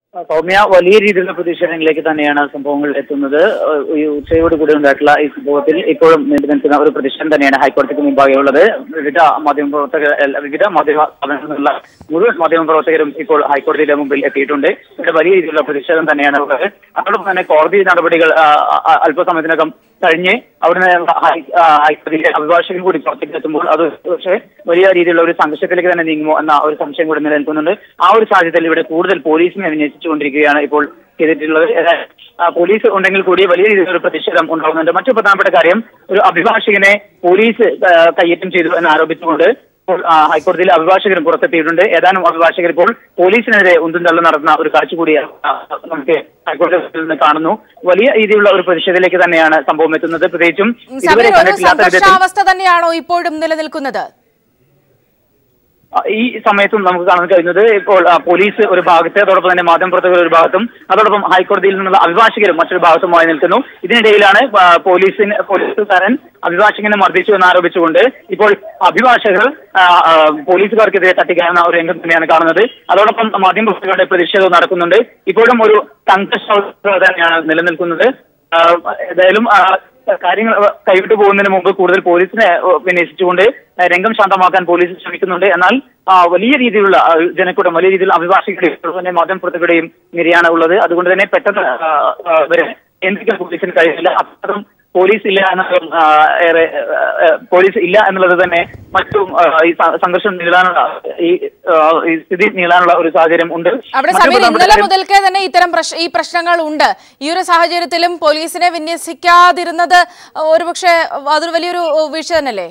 സൗമ്യ വലിയ രീതിയിലുള്ള പ്രതിഷേധങ്ങളിലേക്ക് തന്നെയാണ് സംഭവങ്ങൾ എത്തുന്നത് ഏഹ് ഈ ഉച്ചയോട് കൂടി ഉണ്ടായിട്ടുള്ള ഈ സംഭവത്തിൽ ഇപ്പോഴും നീണ്ടു നിൽക്കുന്ന ഒരു പ്രതിഷേധം തന്നെയാണ് ഹൈക്കോടതിക്ക് മുമ്പാകെ ഉള്ളത് വിവിധ മാധ്യമപ്രവർത്തകർ അല്ല, വിവിധ മാധ്യമ സ്ഥാപനങ്ങളിൽ നിന്നുള്ള മുഴുവൻ മാധ്യമപ്രവർത്തകരും ഇപ്പോൾ ഹൈക്കോടതിയുടെ മുമ്പിൽ എത്തിയിട്ടുണ്ട് ഇവിടെ വലിയ രീതിയിലുള്ള പ്രതിഷേധം തന്നെയാണ് ഉള്ളത് അതോടൊപ്പം തന്നെ കോടതി നടപടികൾ ആ, ആ, അല്പസമയത്തിനകം കഴിഞ്ഞ് അവിടുന്ന് ഹൈ- ആ, ഹൈക്കോടതിയിലെ അഭിഭാഷകൻ കൂടി പുറത്തേക്ക് എത്തുമ്പോൾ അത് പക്ഷേ വലിയ രീതിയിലുള്ള ഒരു സംഘർഷത്തിലേക്ക് തന്നെ നീങ്ങുമോ എന്ന ഒരു സംശയം കൂടി നിലനിൽക്കുന്നുണ്ട് ആ ഒരു സാഹചര്യത്തിൽ ഇവിടെ കൂടുതൽ പോലീസിനെ വിന്യസിച്ചുകൊണ്ടിരിക്കുകയാണ് ഇപ്പോൾ ചെയ്തിട്ടുള്ളത് ഏതായാലും, ആ, പോലീസ് ഉണ്ടെങ്കിൽ കൂടി വലിയ രീതിയിലുള്ള പ്രതിഷേധം ഉണ്ടാകുന്നുണ്ട് മറ്റു പ്രധാനപ്പെട്ട കാര്യം ഒരു അഭിഭാഷകനെ പോലീസ് ആ, കയ്യേറ്റം ചെയ്തു എന്ന് ആരോപിച്ചുകൊണ്ട് ഇപ്പോൾ ആ, ഹൈക്കോടതിയിലെ അഭിഭാഷകരും പുറത്തെത്തിയിട്ടുണ്ട് ഏതാനും അഭിഭാഷകർ ഇപ്പോൾ പോലീസിനെതിരെ ഉന്തും തള്ളും നടത്തുന്ന ഒരു കാഴ്ച കൂടി ആ, നമുക്ക് ഹൈക്കോടതിയിൽ നിന്ന് കാണുന്നു വലിയ രീതിയിലുള്ള ഒരു പ്രതിഷേധത്തിലേക്ക് തന്നെയാണ് സംഭവം എത്തുന്നത് പ്രത്യേകിച്ചും ഇതുവരെ സമീർ ഒരു കണ്ടിട്ടില്ലാത്ത വിധത്തിൽ സംഘർഷാവസ്ഥ തന്നെയാണോ ഇപ്പോഴും നിലനിൽക്കുന്നത് ആ, ഈ സമയത്തും നമുക്ക് കാണാൻ കഴിയുന്നത് ഇപ്പോൾ ആ, പോലീസ് ഒരു ഭാഗത്ത് അതോടൊപ്പം തന്നെ മാധ്യമപ്രവർത്തകർ ഒരു ഭാഗത്തും അതോടൊപ്പം ഹൈക്കോടതിയിൽ നിന്നുള്ള അഭിഭാഷകരും മറ്റൊരു ഭാഗത്തുമായി നിൽക്കുന്നു ഇതിനിടയിലാണ് ആ, പോലീസിന് പോലീസുകാരൻ അഭിഭാഷകനെ മർദ്ദിച്ചു എന്ന് ആരോപിച്ചുകൊണ്ട് ഇപ്പോൾ അഭിഭാഷകർ ആ, ആ, പോലീസുകാർക്കെതിരെ തട്ടിക്കയറുന്ന ഒരു രംഗം തന്നെയാണ് കാണുന്നത് അതോടൊപ്പം മാധ്യമപ്രവർത്തകരുടെ പ്രതിഷേധവും നടക്കുന്നുണ്ട് ഇപ്പോഴും ഒരു സംഘർഷാവസ്ഥ തന്നെയാണ് നിലനിൽക്കുന്നത് ആ, ഏതായാലും ആ, കാര്യങ്ങൾ കൈവിട്ടു പോകുന്നതിന് മുമ്പ് കൂടുതൽ പോലീസിനെ ഏഹ്, വിന്യസിച്ചുകൊണ്ട് ഏഹ്, രംഗം ശാന്തമാക്കാൻ പോലീസ് ശ്രമിക്കുന്നുണ്ട് എന്നാൽ ആ, വലിയ രീതിയിലുള്ള ആ, ജനക്കൂട്ടം വലിയ രീതിയിലുള്ള അഭിഭാഷകരുടെയും അതുപോലെ തന്നെ മാധ്യമപ്രവർത്തകരുടെയും നിരയാണ് ഉള്ളത് അതുകൊണ്ട് തന്നെ പെട്ടെന്ന് ആ, ആ, ഇവരെ നിയന്ത്രിക്കാൻ പോലീസിന് കഴിയില്ല അത്രയും പോലീസ് ഇല്ല എന്നുള്ളതും ആ, ഏറെ ആ, ആ, പോലീസ് ഇല്ല എന്നുള്ളത് തന്നെ മറ്റും ആ, ഈ സ- സംഘർഷം നീളാനുള്ള ഈ ആ, ഈ സ്ഥിതി നീളാനുള്ള ഒരു സാഹചര്യം ഉണ്ട് അവിടെ മറ്റു സമീർ പ്രധാനപ്പെട്ട ഇന്നലെ കാര്യം- മുതൽക്കേ തന്നെ ഇത്തരം പ്രശ് ഈ പ്രശ്നങ്ങൾ ഉണ്ട് ഈ ഒരു സാഹചര്യത്തിലും പോലീസിനെ വിന്യസിക്കാതിരുന്നത് ഒരുപക്ഷെ അതൊരു വലിയൊരു വീഴ്ച തന്നെയല്ലേ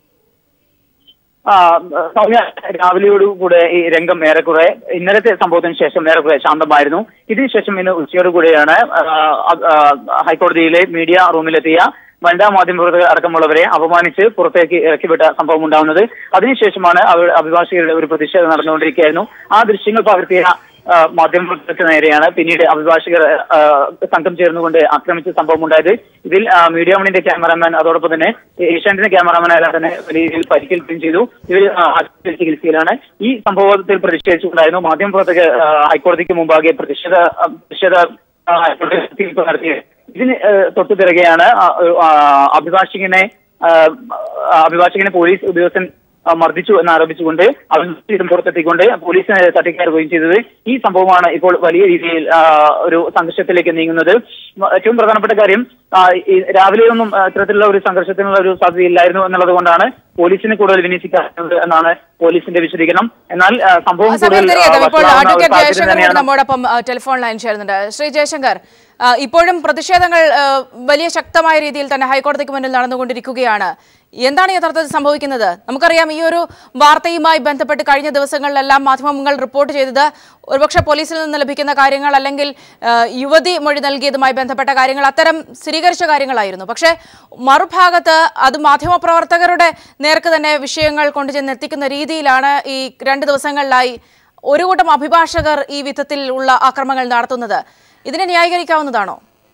ആ സൗമ്യ രാവിലെയോടുകൂടെ ഈ രംഗം ഏറെക്കുറെ ഇന്നലത്തെ സംഭവത്തിന് ശേഷം ഏറെക്കുറെ ശാന്തമായിരുന്നു ഇതിനുശേഷം ഇന്ന് ഉച്ചയോടുകൂടെയാണ് ആ, ആ, ഹൈക്കോടതിയിലെ മീഡിയ റൂമിലെത്തിയ വനിതാ മാധ്യമപ്രവർത്തകർ അടക്കമുള്ളവരെ അപമാനിച്ച് പുറത്തേക്ക് ഇറക്കിവിട്ട സംഭവം ഉണ്ടാവുന്നത് അതിനുശേഷമാണ് അവർ അഭിഭാഷകരുടെ ഒരു പ്രതിഷേധം നടന്നുകൊണ്ടിരിക്കുകയായിരുന്നു ആ ദൃശ്യങ്ങൾ പകർത്തിയ ആ, മാധ്യമപ്രവർത്തകർക്ക് നേരെയാണ് പിന്നീട് അഭിഭാഷകർ ആ, സംഘം ചേർന്നുകൊണ്ട് ആക്രമിച്ച സംഭവം ഉണ്ടായത് ഇതിൽ ആ, മീഡിയ വണിന്റെ ക്യാമറാമാൻ അതോടൊപ്പം തന്നെ ഏഷ്യാനെറ്റിന്റെ ക്യാമറാമാൻ എല്ലാം തന്നെ വലിയ രീതിയിൽ പരിക്കേൽക്കുകയും ചെയ്തു ഇവർ ആ, ആശുപത്രി ചികിത്സയിലാണ് ഈ സംഭവത്തിൽ പ്രതിഷേധിച്ചുകൊണ്ടായിരുന്നു മാധ്യമപ്രവർത്തകർ ആ, ഹൈക്കോടതിക്ക് മുമ്പാകെ പ്രതിഷേധ ആ, പ്രതിഷേധ ആ, ഹൈക്കോടതി തീർപ്പ് നടത്തിയത് ഇതിന് ആ, തൊട്ടു പിറകെയാണ് ആ, ആ, അഭിഭാഷകനെ ആ, അഭിഭാഷകനെ പോലീസ് ഉദ്യോഗസ്ഥൻ ആ, മർദ്ദിച്ചു എന്ന് ആരോപിച്ചുകൊണ്ട് അഭിഭാഷകരും പുറത്തെത്തിക്കൊണ്ട് പോലീസിനെ തട്ടിക്കയറുകയും ചെയ്തത് ഈ സംഭവമാണ് ഇപ്പോൾ വലിയ രീതിയിൽ ആ, ഒരു സംഘർഷത്തിലേക്ക് നീങ്ങുന്നത് മ- ഏറ്റവും പ്രധാനപ്പെട്ട കാര്യം ആ, ഈ രാവിലെയൊന്നും ആ, ഇത്തരത്തിലുള്ള ഒരു സംഘർഷത്തിനുള്ള ഒരു സാധ്യതയില്ലായിരുന്നു എന്നുള്ളത് കൊണ്ടാണ് പോലീസിനെ കൂടുതൽ വിന്യസിക്കുന്നത് എന്നാണ് പോലീസിന്റെ വിശദീകരണം എന്നാൽ ആ, സംഭവം സമീർ കൂടുതൽ ആ, തിരികെ ഇപ്പോൾ വഷളാവുന്ന ഒരു അഡ്വക്കേറ്റ് സാഹചര്യം ജയശങ്കർ കൂടി തന്നെയാണ് നമ്മോടൊപ്പം ആ, ടെലിഫോൺ ലൈൻ ചേരുന്നുണ്ട് ശ്രീ ജയശങ്കർ ആ, ഇപ്പോഴും പ്രതിഷേധങ്ങൾ ആ, വലിയ ശക്തമായ രീതിയിൽ തന്നെ ഹൈക്കോടതിക്ക് മുന്നിൽ നടന്നുകൊണ്ടിരിക്കുകയാണ് എന്താണ് യഥാർത്ഥത്തിൽ സംഭവിക്കുന്നത് നമുക്കറിയാം ഈ ഒരു വാർത്തയുമായി ബന്ധപ്പെട്ട് കഴിഞ്ഞ ദിവസങ്ങളിലെല്ലാം മാധ്യമങ്ങൾ റിപ്പോർട്ട് ചെയ്തത് ഒരുപക്ഷെ പോലീസിൽ നിന്ന് ലഭിക്കുന്ന കാര്യങ്ങൾ അല്ലെങ്കിൽ ആ, യുവതി മൊഴി നൽകിയതുമായി ബന്ധപ്പെട്ട കാര്യങ്ങൾ അത്തരം സ്ഥിരീകരിച്ച കാര്യങ്ങളായിരുന്നു പക്ഷേ മറുഭാഗത്ത് അത് മാധ്യമപ്രവർത്തകരുടെ നേർക്ക് തന്നെ വിഷയങ്ങൾ കൊണ്ടുചെന്ന് എത്തിക്കുന്ന രീതിയിലാണ് ഈ രണ്ട് ദിവസങ്ങളിലായി ഒരു കൂട്ടം അഭിഭാഷകർ ഈ വിധത്തിൽ ഉള്ള ആക്രമണങ്ങൾ നടത്തുന്നത് ഇതിനെ ന്യായീകരിക്കാവുന്നതാണോ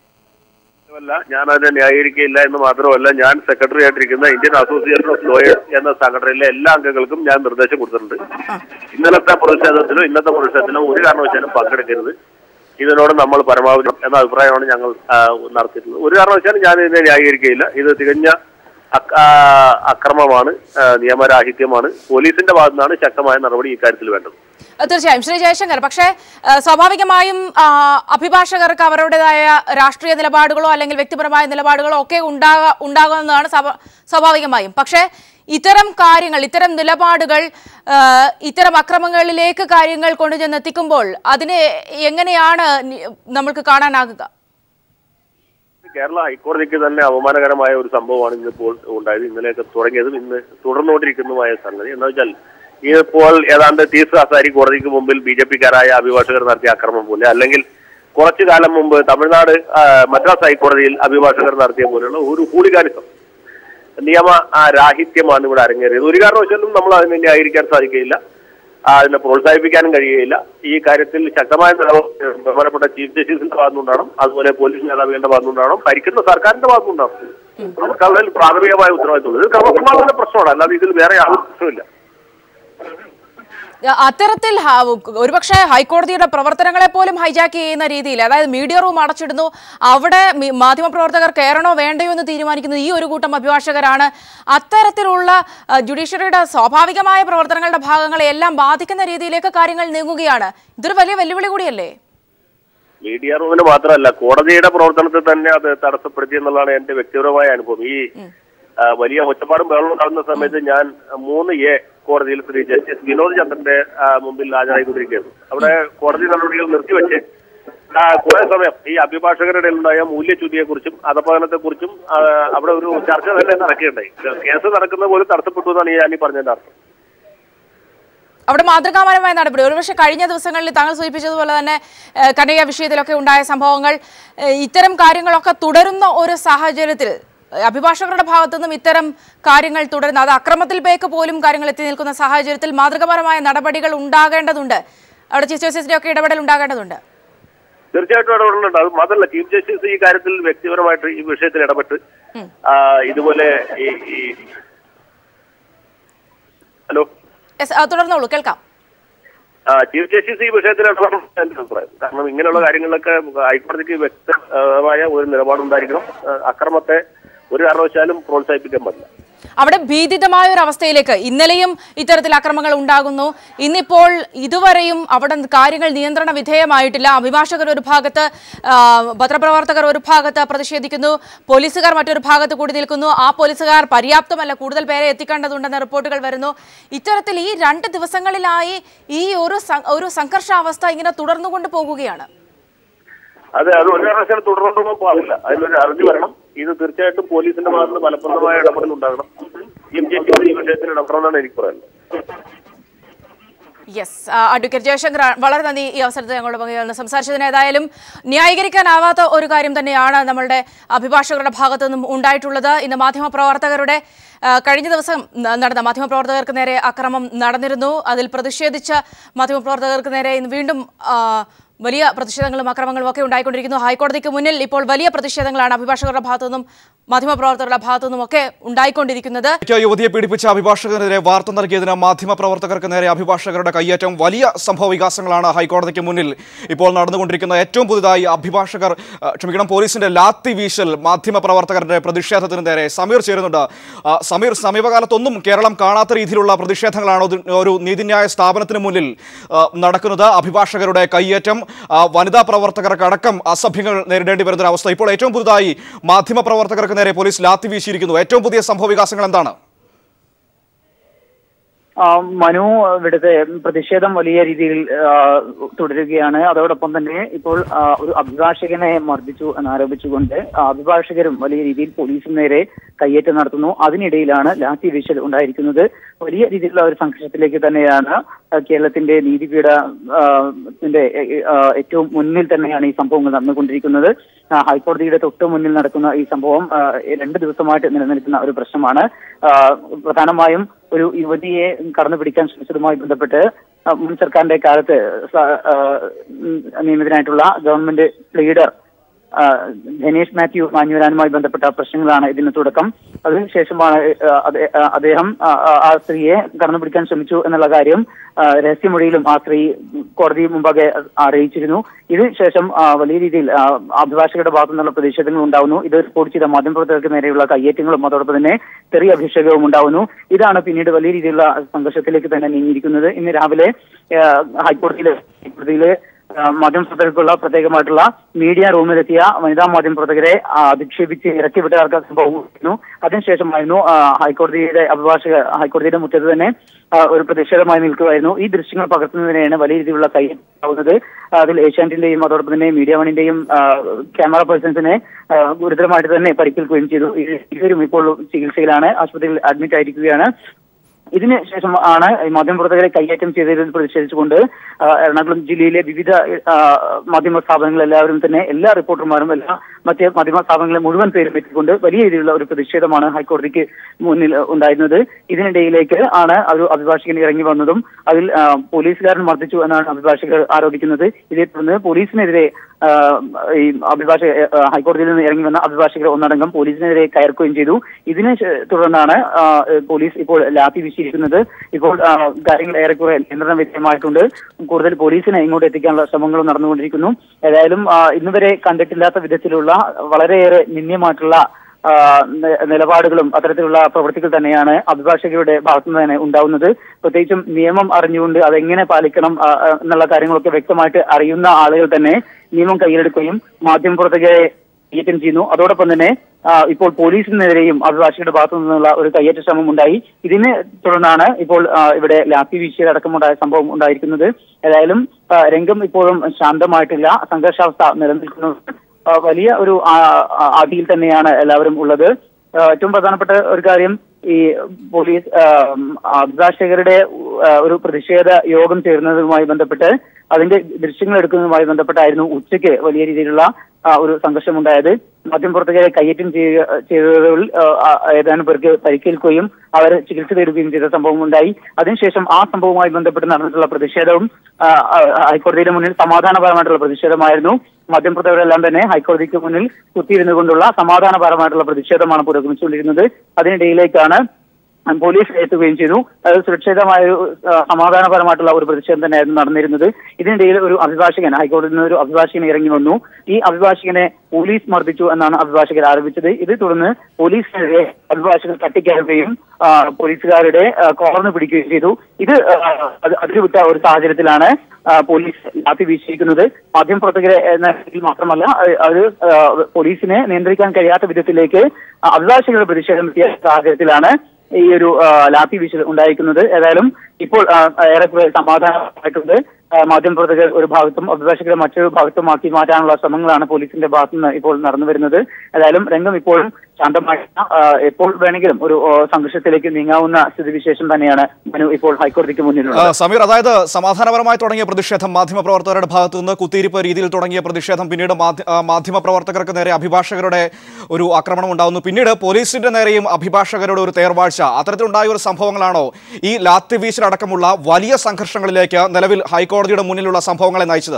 അല്ല ഞാൻ അതിനെ ന്യായീകരിക്കുകയില്ല എന്ന് മാത്രമല്ല ഞാൻ സെക്രട്ടറി ആയിട്ടിരിക്കുന്ന ഇന്ത്യൻ അസോസിയേഷൻ ഓഫ് ലോയേഴ്സ് എന്ന സംഘടനയിലെ എല്ലാ അംഗങ്ങൾക്കും ഞാൻ നിർദ്ദേശം കൊടുത്തിട്ടുണ്ട് ഇന്നലത്തെ പ്രതിഷേധത്തിലോ ഇന്നത്തെ പ്രതിഷേധത്തിലോ ഒരു കാരണവശാലും പങ്കെടുക്കരുത് ഇതിനോട് നമ്മൾ പരമാവധി എന്ന അഭിപ്രായമാണ് ഞങ്ങൾ ആ, നടത്തിയിട്ടുള്ളത് ഒരു കാരണവശാലും ഞാൻ ഇതിനെ ന്യായീകരിക്കുകയില്ല ഇത് തികഞ്ഞ അക്ര- ആ, അക്രമമാണ് ആ, നിയമരാഹിത്യമാണ് പോലീസിന്റെ ഭാഗത്തു നിന്നാണ് ശക്തമായ നടപടി ഇക്കാര്യത്തിൽ വേണ്ടത് അഹ് തീർച്ചയായും ശ്രീ ജയശങ്കർ പക്ഷേ അഹ് സ്വാഭാവികമായും ആ, അഭിഭാഷകർക്ക് അവരുടേതായ രാഷ്ട്രീയ നിലപാടുകളോ അല്ലെങ്കിൽ വ്യക്തിപരമായ നിലപാടുകളോ ഒക്കെ ഉണ്ടാകാ ഉണ്ടാകുന്നതാണ് സ്വാഭ- സ്വാഭാവികമായും പക്ഷേ ഇത്തരം കാര്യങ്ങൾ ഇത്തരം നിലപാടുകൾ ആ, ഇത്തരം അക്രമങ്ങളിലേക്ക് കാര്യങ്ങൾ കൊണ്ടുചെന്ന് എത്തിക്കുമ്പോൾ അതിനെ എങ്ങനെയാണ് നി- നമ്മൾക്ക് കാണാനാകുക കേരള ഹൈക്കോടതിക്ക് തന്നെ അപമാനകരമായ ഒരു സംഭവമാണ് ഇന്നിപ്പോൾ ഉണ്ടായത് ഇന്നലെയൊക്കെ തുടങ്ങിയതും ഇന്ന് തുടർന്നുകൊണ്ടിരിക്കുന്നതുമായ സംഗതി എന്ന് വെച്ചാൽ ഇപ്പോൾ ഏതാണ്ട് തീസ് ഹസാരി കോടതിക്ക് മുമ്പിൽ ബി ജെ പിക്കാരായ അഭിഭാഷകർ നടത്തിയ അക്രമം പോലെ അല്ലെങ്കിൽ കുറച്ചു കാലം മുമ്പ് തമിഴ്നാട് ആ, മദ്രാസ് ഹൈക്കോടതിയിൽ അഭിഭാഷകർ നടത്തിയ പോലെയുള്ള ഒരു ഹൂളിഗാനിസം നിയമ ആ, രാഹിത്യമാണ് ഇവിടെ അരങ്ങേറിയത് ഒരു കാരണവശാലും നമ്മൾ അതിനെ ന്യായീകരിക്കാൻ സാധിക്കുകയില്ല ആ, അതിനെ പ്രോത്സാഹിപ്പിക്കാനും കഴിയുകയില്ല ഈ കാര്യത്തിൽ ശക്തമായ നിലപാട് ബഹുമാനപ്പെട്ട ചീഫ് ജസ്റ്റിസിന്റെ ഭാഗത്തുനിന്നുണ്ടാവണം അതുപോലെ പോലീസ് മേധാവികളുടെ ഭാഗത്തുനിന്നുണ്ടാവണം ഭരിക്കുന്ന സർക്കാരിന്റെ ഭാഗത്തുനിന്നുണ്ടാവണം നമുക്ക് അതിൽ പ്രാഥമികമായ ഉത്തരവാദിത്തമുണ്ട് ഇത് ക്രമസമാധാന പ്രശ്നമാണ് അല്ലാതെ ഇതിൽ വേറെ യാതൊരു പ്രശ്നമില്ല അത്തരത്തിൽ ഹ- ഒരുപക്ഷെ ഹൈക്കോടതിയുടെ പ്രവർത്തനങ്ങളെ പോലും ഹൈജാക്ക് ചെയ്യുന്ന രീതിയിൽ അതായത് മീഡിയ റൂം അടച്ചിടുന്നു അവിടെ മി- മാധ്യമപ്രവർത്തകർ കയറണോ വേണ്ടയോ എന്ന് തീരുമാനിക്കുന്നത് ഈ ഒരു കൂട്ടം അഭിഭാഷകരാണ് അത്തരത്തിലുള്ള അഹ്, ജുഡീഷ്യറിയുടെ സ്വാഭാവികമായ പ്രവർത്തനങ്ങളുടെ ഭാഗങ്ങളെ എല്ലാം ബാധിക്കുന്ന രീതിയിലേക്ക് കാര്യങ്ങൾ നീങ്ങുകയാണ് ഇതൊരു വലിയ വെല്ലുവിളി കൂടിയല്ലേ മീഡിയ റൂമിന് മാത്രമല്ല കോടതിയുടെ പ്രവർത്തനത്തിൽ തന്നെ അത് തടസ്സപ്പെടുത്തി എന്നുള്ളതാണ് എന്റെ വ്യക്തിപരമായ അനുഭവം ഈ ആ, വലിയ ഒച്ചപ്പാടും ബഹളം ഉണ്ടാകുന്ന സമയത്ത് ഞാൻ മൂന്ന് എ കോടതിയിൽ ശ്രീ ജസ്റ്റിസ് വിനോദ് ചന്ദ്രന്റെ ആ, മുമ്പിൽ ഹാജരായിക്കൊണ്ടിരിക്കുകയായിരുന്നു അവിടെ കോടതി നടപടികൾ നിർത്തിവെച്ച് ആ, കുറെ സമയം ഈ അഭിഭാഷകരുടെ ഉണ്ടായ മൂല്യച്യുതിയെക്കുറിച്ചും അധപതനത്തെക്കുറിച്ചും ആ, അവിടെ ഒരു ചർച്ച തന്നെ നടക്കുകയുണ്ടായി കേസ് നടക്കുന്നത് പോലും തടസ്സപ്പെട്ടു എന്നാണ് ഞാൻ ഈ പറഞ്ഞതിന്റെ അർത്ഥം അവിടെ മാതൃകാപരമായ നടപടി ഒരുപക്ഷെ കഴിഞ്ഞ ദിവസങ്ങളിൽ താങ്കൾ സൂചിപ്പിച്ചതുപോലെ തന്നെ ഏഹ്, കനയ്യ വിഷയത്തിലൊക്കെ ഉണ്ടായ സംഭവങ്ങൾ ഏഹ്, ഇത്തരം കാര്യങ്ങളൊക്കെ തുടരുന്ന ഒരു സാഹചര്യത്തിൽ ഏഹ്, അഭിഭാഷകരുടെ ഭാഗത്തു നിന്നും ഇത്തരം കാര്യങ്ങൾ തുടരുന്ന അത് അക്രമത്തിലേക്ക് പോലും കാര്യങ്ങൾ എത്തി നിൽക്കുന്ന സാഹചര്യത്തിൽ മാതൃകാപരമായ നടപടികൾ ഉണ്ടാകേണ്ടതുണ്ട് അവിടെ ചീഫ് ജസ്റ്റിസിന്റെ ഒക്കെ ഇടപെടൽ ഉണ്ടാകേണ്ടതുണ്ട് തീർച്ചയായിട്ടും ഇടപെടലുണ്ട് അത് മാത്രമല്ല ചീഫ് ജസ്റ്റിസ് ഈ കാര്യത്തിൽ വ്യക്തിപരമായിട്ട് ഈ വിഷയത്തിൽ ഇടപെട്ട് ആ, ഇതുപോലെ ഈ ഈ- ഹലോ യെസ്, ആ, തുടർന്നോളൂ കേൾക്കാം ആ ചീഫ് ജസ്റ്റിസ് ഈ വിഷയത്തിൽ ഇടപെടണം എന്റെ അഭിപ്രായം കാരണം ഇങ്ങനെയുള്ള കാര്യങ്ങളിലൊക്കെ ഹൈക്കോടതിക്ക് വ്യക്തമായ ഒരു നിലപാടുണ്ടായിരിക്കണം ആ, അക്രമത്തെ ഒരു കാരണവശാലും പ്രോത്സാഹിപ്പിക്കാൻ പാടില്ല അവിടെ ഭീതിതമായ ഒരു അവസ്ഥയിലേക്ക് ഇന്നലെയും ഇത്തരത്തിൽ അക്രമങ്ങൾ ഉണ്ടാകുന്നു ഇന്നിപ്പോൾ ഇതുവരെയും അവിടെ കാര്യങ്ങൾ നിയന്ത്രണ വിധേയമായിട്ടില്ല അഭിഭാഷകർ ഒരു ഭാഗത്ത് ആ, പത്രപ്രവർത്തകർ ഒരു ഭാഗത്ത് പ്രതിഷേധിക്കുന്നു പോലീസുകാർ മറ്റൊരു ഭാഗത്ത് കൂടി നിൽക്കുന്നു ആ പോലീസുകാർ പര്യാപ്തമല്ല കൂടുതൽ പേരെ എത്തിക്കേണ്ടതുണ്ടെന്ന റിപ്പോർട്ടുകൾ വരുന്നു ഇത്തരത്തിൽ ഈ രണ്ട് ദിവസങ്ങളിലായി ഈ ഒരു സം- ഒരു സംഘർഷാവസ്ഥ ഇങ്ങനെ തുടർന്നുകൊണ്ട് പോകുകയാണ് അതെ അത് ഒരു കാരണവശാലും തുടർന്നുകൊണ്ടൊന്നും പാടില്ല അതിനൊരു അറിഞ്ഞു വരണം ഇത് തീർച്ചയായിട്ടും പോലീസിന്റെ ഭാഗത്ത് നിന്ന് ഫലപ്രദമായ ഇടപെടൽ ഉണ്ടാകണം ചീഫ് ജസ്റ്റിസ് ഈ വിഷയത്തിൽ ഇടപെടണമെന്നാണ് എനിക്ക് പറയാനുള്ളത് യെസ് അഡ്വക്കേറ്റ് ജയശങ്കർ വളരെ നന്ദി ഈ അവസരത്തിൽ ഞങ്ങളുടെ പങ്കുചേർന്ന് സംസാരിച്ചതിന് ഏതായാലും ന്യായീകരിക്കാനാവാത്ത ഒരു കാര്യം തന്നെയാണ് നമ്മളുടെ അഭിഭാഷകരുടെ ഭാഗത്തു നിന്നും ഉണ്ടായിട്ടുള്ളത് ഇന്ന് മാധ്യമപ്രവർത്തകരുടെ ആ, കഴിഞ്ഞ ദിവസം ന- നടന്ന മാധ്യമപ്രവർത്തകർക്ക് നേരെ അക്രമം നടന്നിരുന്നു അതിൽ പ്രതിഷേധിച്ച മാധ്യമപ്രവർത്തകർക്ക് നേരെ ഇന്ന് വീണ്ടും ആ, വലിയ പ്രതിഷേധങ്ങളും അക്രമങ്ങളും ഒക്കെ ഉണ്ടായിക്കൊണ്ടിരിക്കുന്നു ഹൈക്കോടതിക്ക് മുന്നിൽ ഇപ്പോൾ വലിയ പ്രതിഷേധങ്ങളാണ് അഭിഭാഷകരുടെ ഭാഗത്തു നിന്നും മാധ്യമപ്രവർത്തകരുടെ ഭാഗത്തു നിന്നും ഒക്കെ ഉണ്ടായിക്കൊണ്ടിരിക്കുന്നത് ക്ക് യുവതിയെ പീഡിപ്പിച്ച അഭിഭാഷകനെതിരെ വാർത്ത നൽകിയതിന് മാധ്യമപ്രവർത്തകർക്ക് നേരെ അഭിഭാഷകരുടെ കയ്യേറ്റം വലിയ സംഭവ വികാസങ്ങളാണ് ഹൈക്കോടതിക്ക് മുന്നിൽ ഇപ്പോൾ നടന്നുകൊണ്ടിരിക്കുന്ന ഏറ്റവും പുതുതായി അഭിഭാഷകർ ആ, ക്ഷമിക്കണം പോലീസിന്റെ ലാത്തി വീശൽ മാധ്യമപ്രവർത്തകരുടെ പ്രതിഷേധത്തിന് നേരെ സമീർ ചേരുന്നുണ്ട് ആ, സമീർ സമീപകാലത്തൊന്നും കേരളം കാണാത്ത രീതിയിലുള്ള പ്രതിഷേധങ്ങളാണ് ഒരു- ഒരു നീതിന്യായ സ്ഥാപനത്തിന് മുന്നിൽ ആ, നടക്കുന്നത് അഭിഭാഷകരുടെ കയ്യേറ്റം ആ, വനിതാ പ്രവർത്തകർക്കടക്കം അസഭ്യങ്ങൾ നേരിടേണ്ടി വരുന്ന ഒരു അവസ്ഥ ഇപ്പോൾ ഏറ്റവും പുതുതായി മാധ്യമപ്രവർത്തകർക്ക് നേരെ പോലീസ് ലാത്തി വീശിയിരിക്കുന്നു ഏറ്റവും പുതിയ സംഭവ വികാസങ്ങൾ എന്താണ് ആ, മനു ഇവിടുത്തെ പ്രതിഷേധം വലിയ രീതിയിൽ ആ, തുടരുകയാണ് അതോടൊപ്പം തന്നെ ഇപ്പോൾ ആ, ഒരു അഭിഭാഷകനെ മർദ്ദിച്ചു എന്നാരോപിച്ചുകൊണ്ട് ആ, അഭിഭാഷകരും വലിയ രീതിയിൽ പോലീസിന് നേരെ കയ്യേറ്റം നടത്തുന്നു അതിനിടയിലാണ് ലാത്തി വീശൽ ഉണ്ടായിരിക്കുന്നത് വലിയ രീതിയിലുള്ള ഒരു സംഘർഷത്തിലേക്ക് തന്നെയാണ് ആ, കേരളത്തിന്റെ നീതിപീഠ ആ, ത്തിന്റെ, ഏ, ഏ, ആ, ഏറ്റവും മുന്നിൽ തന്നെയാണ് ഈ സംഭവങ്ങൾ നടന്നുകൊണ്ടിരിക്കുന്നത് ആ, ഹൈക്കോടതിയുടെ തൊട്ട് മുന്നിൽ നടക്കുന്ന ഈ സംഭവം ആ, രണ്ട് ദിവസമായിട്ട് നിലനിൽക്കുന്ന ഒരു പ്രശ്നമാണ് ആ, പ്രധാനമായും ഒരു യുവതിയെ കടന്നു പിടിക്കാൻ ശ്രമിച്ചതുമായി ബന്ധപ്പെട്ട് ആ, മുൻ സർക്കാരിന്റെ കാലത്ത് സ- ആ, ഉം, നിയമിതനായിട്ടുള്ള ഗവൺമെന്റ് ലീഡർ ആ, ധനേഷ് മാത്യു മാഞ്ഞുവരാനുമായി ബന്ധപ്പെട്ട പ്രശ്നങ്ങളാണ് ഇതിന് തുടക്കം അതിനുശേഷമാണ് ആ, അദ്ദേ- ആ, അദ്ദേഹം ആ, ആ, ആ സ്ത്രീയെ കടന്നു പിടിക്കാൻ ശ്രമിച്ചു എന്നുള്ള കാര്യം ആ, രഹസ്യമൊഴിയിലും ആ സ്ത്രീ കോടതി മുമ്പാകെ അറിയിച്ചിരുന്നു ഇതിനുശേഷം ആ, വലിയ രീതിയിൽ ആ, അഭിഭാഷകരുടെ ഭാഗത്തു നിന്നുള്ള പ്രതിഷേധങ്ങൾ ഉണ്ടാവുന്നു ഇത് റിപ്പോർട്ട് ചെയ്ത മാധ്യമപ്രവർത്തകർക്ക് നേരെയുള്ള കയ്യേറ്റങ്ങളും അതോടൊപ്പം തന്നെ ചെറിയ അഭിഷേകവും ഉണ്ടാവുന്നു ഇതാണ് പിന്നീട് വലിയ രീതിയിലുള്ള സംഘർഷത്തിലേക്ക് തന്നെ നീങ്ങിയിരിക്കുന്നത് ഇന്ന് രാവിലെ ആ, ഹൈക്കോടതിയിലെ ഹൈക്കോടതിയിലെ ആ, മാധ്യമപ്രവർത്തകർക്കുള്ള പ്രത്യേകമായിട്ടുള്ള മീഡിയ റൂമിലെത്തിയ വനിതാ മാധ്യമപ്രവർത്തകരെ ആ, അധിക്ഷേപിച്ച് ഇറക്കി വിട്ടവർക്ക് സംഭവമായിരുന്നു അതിനുശേഷമായിരുന്നു ആ, ഹൈക്കോടതിയുടെ അഭിഭാഷക ഹൈക്കോടതിയുടെ മുറ്റത്ത് തന്നെ ആ, ഒരു പ്രതിഷേധമായി നിൽക്കുകയായിരുന്നു ഈ ദൃശ്യങ്ങൾ പകർത്തുന്നതിനെയാണ് വലിയ രീതിയിലുള്ള കൈയാവുന്നത് അതിൽ ഏഷ്യാനെറ്റിന്റെയും അതോടൊപ്പം തന്നെ മീഡിയ വണിന്റെയും ക്യാമറ പേഴ്സൺസിനെ ആ, ഗുരുതരമായിട്ട് തന്നെ പരിക്കേൽക്കുകയും ചെയ്തു ഇരു- ഇരുവരും ഇപ്പോൾ ചികിത്സയിലാണ് ആശുപത്രിയിൽ അഡ്മിറ്റ് ആയിരിക്കുകയാണ് ഇതിന് ശേഷം ആണ് ഈ മാധ്യമപ്രവർത്തകരെ കൈയേറ്റം ചെയ്തതിൽ പ്രതിഷേധിച്ചുകൊണ്ട് ആ, എറണാകുളം ജില്ലയിലെ വിവിധ ആ, മാധ്യമ സ്ഥാപനങ്ങൾ എല്ലാവരും തന്നെ എല്ലാ റിപ്പോർട്ടർമാരും എല്ലാ മറ്റ് മാധ്യമ സ്ഥാപനങ്ങളെ മുഴുവൻ പേരും എത്തിക്കൊണ്ട് വലിയ രീതിയിലുള്ള ഒരു പ്രതിഷേധമാണ് ഹൈക്കോടതിക്ക് മുന്നിൽ ഉണ്ടായിരുന്നത് ഇതിനിടയിലേക്ക് ആണ് ഒരു അഭിഭാഷകൻ ഇറങ്ങി വന്നതും അതിൽ ആ, പോലീസുകാരൻ മർദ്ദിച്ചു എന്നാണ് അഭിഭാഷകർ ആരോപിക്കുന്നത് ഇതേ തുടർന്ന് പോലീസിനെതിരെ ആ, ഈ അഭിഭാഷക ആ, ഹൈക്കോടതിയിൽ നിന്ന് ഇറങ്ങി വന്ന അഭിഭാഷകർ ഒന്നടങ്കം പോലീസിനെതിരെ കയർക്കുകയും ചെയ്തു ഇതിനെ ശ- തുടർന്നാണ് ആ, പോലീസ് ഇപ്പോൾ ലാത്തി വീശിയിരിക്കുന്നത് ഇപ്പോൾ ആ, കാര്യങ്ങൾ ഏറെക്കുറെ നിയന്ത്രണ വിധേയമായിട്ടുണ്ട് കൂടുതൽ പോലീസിനെ ഇങ്ങോട്ട് എത്തിക്കാനുള്ള ശ്രമങ്ങളും നടന്നുകൊണ്ടിരിക്കുന്നു ഏതായാലും ആ, ഇന്നുവരെ കണ്ടിട്ടില്ലാത്ത വിധത്തിലുള്ള വളരെയേറെ നിന്ദ്യമായിട്ടുള്ള ആ, നി- നിലപാടുകളും അത്തരത്തിലുള്ള പ്രവൃത്തികൾ തന്നെയാണ് അഭിഭാഷകരുടെ ഭാഗത്തുനിന്ന് തന്നെ ഉണ്ടാവുന്നത് പ്രത്യേകിച്ചും നിയമം അറിഞ്ഞുകൊണ്ട് അതെങ്ങനെ പാലിക്കണം ആ, ആ, എന്നുള്ള കാര്യങ്ങളൊക്കെ വ്യക്തമായിട്ട് അറിയുന്ന ആളുകൾ തന്നെ നിയമം കയ്യിലെടുക്കുകയും മാധ്യമപ്രവർത്തകരെ കയ്യേറ്റം ചെയ്യുന്നു അതോടൊപ്പം തന്നെ ആ, ഇപ്പോൾ പോലീസിനെതിരെയും അഭിഭാഷകരുടെ ഭാഗത്തു നിന്നുള്ള ഒരു കയ്യേറ്റ ശ്രമം ഉണ്ടായി ഇതിനെ തുടർന്നാണ് ഇപ്പോൾ ആ, ഇവിടെ ലാത്തി വീഴ്ചയടക്കമുണ്ടായ സംഭവം ഉണ്ടായിരിക്കുന്നത് ഏതായാലും ആ, രംഗം ഇപ്പോഴും ശാന്തമായിട്ടില്ല സംഘർഷാവസ്ഥ നിലനിൽക്കുന്നു ആ, വലിയ ഒരു ആ, ആ, ആധിയിൽ തന്നെയാണ് എല്ലാവരും ഉള്ളത് ആ, ഏറ്റവും പ്രധാനപ്പെട്ട ഒരു കാര്യം ഈ പോലീസ് ആ, അഭിഭാഷകരുടെ ആ, ഒരു പ്രതിഷേധ യോഗം ചേരുന്നതുമായി ബന്ധപ്പെട്ട് അതിന്റെ ദൃശ്യങ്ങൾ എടുക്കുന്നതുമായി ബന്ധപ്പെട്ടായിരുന്നു ഉച്ചയ്ക്ക് വലിയ രീതിയിലുള്ള ആ, ഒരു സംഘർഷമുണ്ടായത് മാധ്യമപ്രവർത്തകരെ കയ്യേറ്റം ചെയ്യുക ചെയ്തതിൽ ആ, ആ, ഏതാനും പേർക്ക് പരിക്കേൽക്കുകയും അവർ ചികിത്സ തേടുകയും ചെയ്ത സംഭവം ഉണ്ടായി അതിനുശേഷം ആ സംഭവവുമായി ബന്ധപ്പെട്ട് നടന്നിട്ടുള്ള പ്രതിഷേധവും ആ, ആ, ഹൈക്കോടതിയുടെ മുന്നിൽ സമാധാനപരമായിട്ടുള്ള പ്രതിഷേധമായിരുന്നു മാധ്യമപ്രവർത്തകരെല്ലാം തന്നെ ഹൈക്കോടതിക്ക് മുന്നിൽ കുത്തിയിരുന്നു കൊണ്ടുള്ള സമാധാനപരമായിട്ടുള്ള പ്രതിഷേധമാണ് പുരോഗമിച്ചുകൊണ്ടിരുന്നത് അതിനിടയിലേക്കാണ് പോലീസ് എത്തുകയും ചെയ്തു അത് സുരക്ഷിതമായ ഒരു ആ, സമാധാനപരമായിട്ടുള്ള ഒരു പ്രതിഷേധം തന്നെയായിരുന്നു നടന്നിരുന്നത് ഇതിനിടയിൽ ഒരു അഭിഭാഷകൻ ഹൈക്കോടതിയിൽ നിന്ന് ഒരു അഭിഭാഷകൻ ഇറങ്ങി വന്നു ഈ അഭിഭാഷകനെ പോലീസ് മർദ്ദിച്ചു എന്നാണ് അഭിഭാഷകർ ആരോപിച്ചത് ഇത് തുടർന്ന് പോലീസിനെതിരെ അഭിഭാഷകർ തട്ടിക്കയറുകയും ആ, പോലീസുകാരുടെ ആ, കോർന്ന് പിടിക്കുകയും ചെയ്തു ഇത് ആ, അത് അതിരുവിട്ട ഒരു സാഹചര്യത്തിലാണ് ആ, പോലീസ് ലാത്തി വീശിയിരിക്കുന്നത് മാധ്യമപ്രവർത്തകരെ എന്ന രീതിയിൽ മാത്രമല്ല അത് അത് ആ, പോലീസിനെ നിയന്ത്രിക്കാൻ കഴിയാത്ത വിധത്തിലേക്ക് അഭിഭാഷകരുടെ പ്രതിഷേധം എത്തിയ സാഹചര്യത്തിലാണ് ഈ ഒരു ആ, ലാത്തി വീശൽ ഉണ്ടായിരിക്കുന്നത് ഏതായാലും ഇപ്പോൾ ആ, ഏറെക്കുറെ സമാധാനമായിട്ടുണ്ട് ആ, മാധ്യമപ്രവർത്തകർ ഒരു ഭാഗത്തും അഭിഭാഷകരെ മറ്റൊരു ഭാഗത്തുമാക്കി മാറ്റാനുള്ള ശ്രമങ്ങളാണ് പോലീസിന്റെ ഭാഗത്തുനിന്ന് ഇപ്പോൾ നടന്നു വരുന്നത് ഏതായാലും രംഗം ഇപ്പോഴും ശാന്തമായിട്ടില്ല ആ, എപ്പോൾ വേണമെങ്കിലും ഒരു ആ, സംഘർഷത്തിലേക്ക് നീങ്ങാവുന്ന സ്ഥിതിവിശേഷം തന്നെയാണ് മനു ഇപ്പോൾ ഹൈക്കോടതിക്ക് ആ, മുന്നിലുള്ളത് സമീർ അതായത് സമാധാനപരമായി തുടങ്ങിയ പ്രതിഷേധം മാധ്യമപ്രവർത്തകരുടെ ഭാഗത്തു നിന്ന് കുത്തിയിരിപ്പ് രീതിയിൽ തുടങ്ങിയ പ്രതിഷേധം പിന്നീട് മാധ്യ- ആ, മാധ്യമപ്രവർത്തകർക്ക് നേരെ അഭിഭാഷകരുടെ ഒരു ആക്രമണം ഉണ്ടാകുന്നു പിന്നീട് പോലീസിന്റെ നേരെയും അഭിഭാഷകരുടെ ഒരു തേർവാഴ്ച അത്തരത്തിലുണ്ടായ ഒരു സംഭവങ്ങളാണോ ഈ ലാത്തി വീശിലടക്കമുള്ള വലിയ സംഘർഷങ്ങളിലേക്ക് നിലവിൽ ഹൈക്കോടതിയുടെ മുന്നിലുള്ള സംഭവങ്ങളെ നയിച്ചത്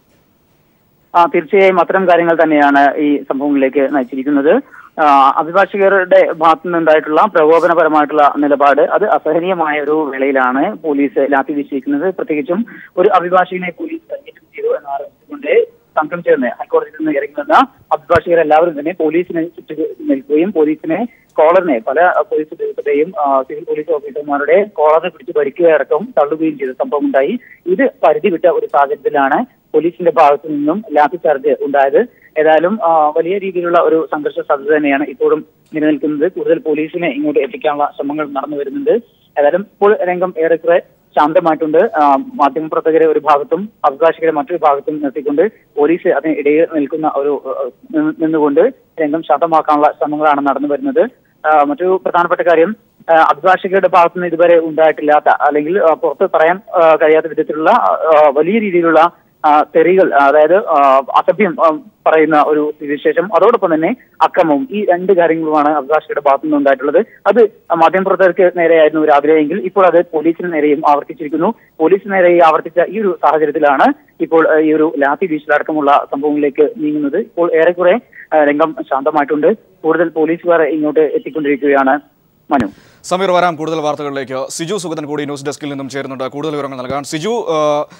ആ തീർച്ചയായും അത്തരം കാര്യങ്ങൾ തന്നെയാണ് ഈ സംഭവങ്ങളിലേക്ക് നയിച്ചിരിക്കുന്നത് ആ, അഭിഭാഷകരുടെ ഭാഗത്തു നിന്നുണ്ടായിട്ടുള്ള പ്രകോപനപരമായിട്ടുള്ള നിലപാട് അത് അസഹനീയമായ ഒരു വേളയിലാണ് പോലീസ് ലാത്തി വീശിയിരിക്കുന്നത് പ്രത്യേകിച്ചും ഒരു അഭിഭാഷകനെ പോലീസ് കയ്യേറ്റം ചെയ്തു എന്ന് ആരോപിച്ചുകൊണ്ട് സംഘം ചേർന്ന് ഹൈക്കോടതിയിൽ നിന്ന് ഇറങ്ങി വന്ന അഭിഭാഷകർ എല്ലാവരും തന്നെ പോലീസിനെ ചുറ്റി നിൽക്കുകയും പോലീസിനെ കോളറിനെ പല പോലീസ് ഉദ്യോഗസ്ഥരുടെയും ആ, സിവിൽ പോലീസ് ഓഫീസർമാരുടെ കോളറിനെ പിടിച്ച് ഭരിക്കുകയടക്കം തള്ളുകയും ചെയ്ത സംഭവം ഉണ്ടായി ഇത് പരിധി വിട്ട ഒരു സാഹചര്യത്തിലാണ് പോലീസിന്റെ ഭാഗത്തു നിന്നും ലാത്തി ചാർജ് ഉണ്ടായത് ഏതായാലും ആ, വലിയ രീതിയിലുള്ള ഒരു സംഘർഷ സാധ്യത തന്നെയാണ് ഇപ്പോഴും നിലനിൽക്കുന്നത് കൂടുതൽ പോലീസിനെ ഇങ്ങോട്ട് എത്തിക്കാനുള്ള ശ്രമങ്ങൾ നടന്നു വരുന്നുണ്ട് ഏതായാലും ഇപ്പോൾ രംഗം ഏറെക്കുറെ ശാന്തമായിട്ടുണ്ട് ആ, മാധ്യമപ്രവർത്തകരെ ഒരു ഭാഗത്തും അഭിഭാഷകരെ മറ്റൊരു ഭാഗത്തും നിർത്തിക്കൊണ്ട് പോലീസ് അതിനിടയിൽ നിൽക്കുന്ന ഒരു ആ, നിന്ന്- നിന്നുകൊണ്ട് രംഗം ശാന്തമാക്കാനുള്ള ശ്രമങ്ങളാണ് നടന്നു വരുന്നത് ആ, മറ്റൊരു പ്രധാനപ്പെട്ട കാര്യം ആ, അഭിഭാഷകരുടെ ഭാഗത്തുനിന്ന് ഇതുവരെ ഉണ്ടായിട്ടില്ലാത്ത അല്ലെങ്കിൽ ആ, പുറത്ത് പറയാൻ ആ, കഴിയാത്ത വിധത്തിലുള്ള ആ, വലിയ രീതിയിലുള്ള ആ, തെറികൾ അതായത് ആ, അസഭ്യം ആ, പറയുന്ന ഒരു സ്ഥിതിവിശേഷം അതോടൊപ്പം തന്നെ അക്രമവും ഈ രണ്ട് കാര്യങ്ങളുമാണ് അഭിഭാഷകരുടെ ഭാഗത്തു നിന്ന് ഉണ്ടായിട്ടുള്ളത് അത് മാധ്യമപ്രവർത്തകർക്ക് നേരെയായിരുന്നു രാവിലെയെങ്കിൽ ഇപ്പോൾ അത് പോലീസിന് നേരെയും ആവർത്തിച്ചിരിക്കുന്നു പോലീസിന് നേരെ ആവർത്തിച്ച ഈ ഒരു സാഹചര്യത്തിലാണ് ഇപ്പോൾ ആ, ഈ ഒരു ലാത്തി വീശലടക്കമുള്ള സംഭവങ്ങളിലേക്ക് നീങ്ങുന്നത് ഇപ്പോൾ ഏറെക്കുറെ ആ, രംഗം ശാന്തമായിട്ടുണ്ട് കൂടുതൽ പോലീസുകാർ ഇങ്ങോട്ട് എത്തിക്കൊണ്ടിരിക്കുകയാണ് മനു സമീർ വരാം കൂടുതൽ വാർത്തകളിലേക്ക് സിജു സുഗതൻ കൂടി ന്യൂസ് ഡെസ്കിൽ നിന്നും ചേരുന്നുണ്ട് കൂടുതൽ വിവരങ്ങൾ നൽകാൻ സിജു ആ,